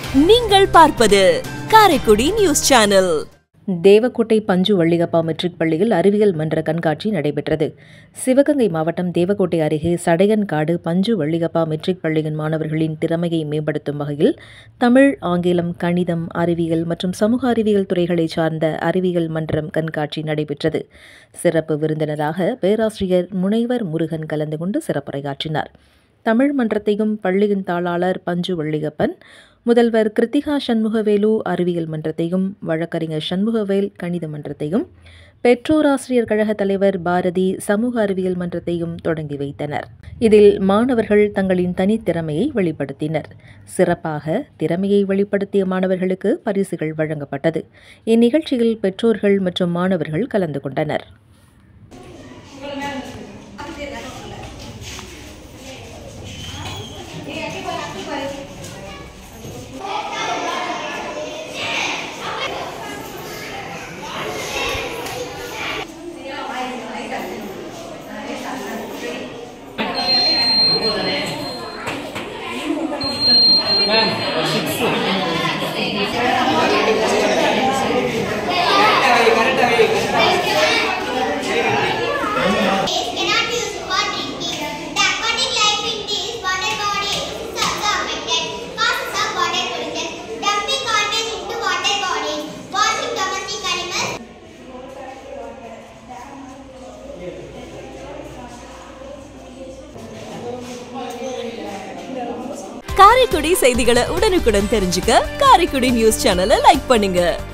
நீங்கள் பார்ப்பது Karaikudi news channel Devakottai பஞ்சு வள்ளிகப்பா மெட்ரிக் பள்ளியில் அறிவியல் மன்ற கண்காட்சி நடைபெற்றது சிவகங்கை மாவட்டம் தேவக்கோட்டை அருகே சடையன்காடு பஞ்சு வள்ளிகப்பா மெட்ரிக் பள்ளியின் மாணவர்களின் திறமையை மேம்படுத்தும் வகையில் தமிழ் ஆங்கிலம் கணிதம் அறிவியல் மற்றும் சமூக அறிவியல் துறைகளை சார்ந்த அறிவியல் மன்றம் கண்காட்சி நடைபெற்றது சிறப்பு விருந்தினராக பேராசிரியர் முனைவர் முருகன் கலந்து கொண்டு சிறப்புரையாற்றினார் தமிழ் மன்றத்தையும் பள்ளியின் தாளாளர் பஞ்சு வள்ளிகப்பன் முதல்வர் கிருத்திகா சண்முகவேலு அறிவியல் மன்றத்தையும் வழக்கறிஞர் சண்முகவேல் கணித மன்றத்தையும் பெற்றோராசிரியர் கழக தலைவர் பாரதி சமூக அறிவியல் மன்றத்தையும் தொடங்கி வைத்தனர் இதில் மாணவர்கள் தங்களின் தனித்திறமையை வெளிப்படுத்தினர் சிறப்பாக திறமையை வெளிப்படுத்திய மாணவர்களுக்கு பரிசுகள் வழங்கப்பட்டது இந்நிகழ்ச்சியில் பெற்றோர்கள் மற்றும் மாணவர்கள் கலந்து கொண்டனர் cannot be used for drinking. The aquatic life in these water bodies is also affected. Causes of water pollution. Dumping garbage into water bodies. Washing domestic animals. Karaikudi செய்திகளை உடனுக்குடன் தெரிஞ்சுக்க காரைக்குடி நியூஸ் சேனலை லைக் பண்ணுங்க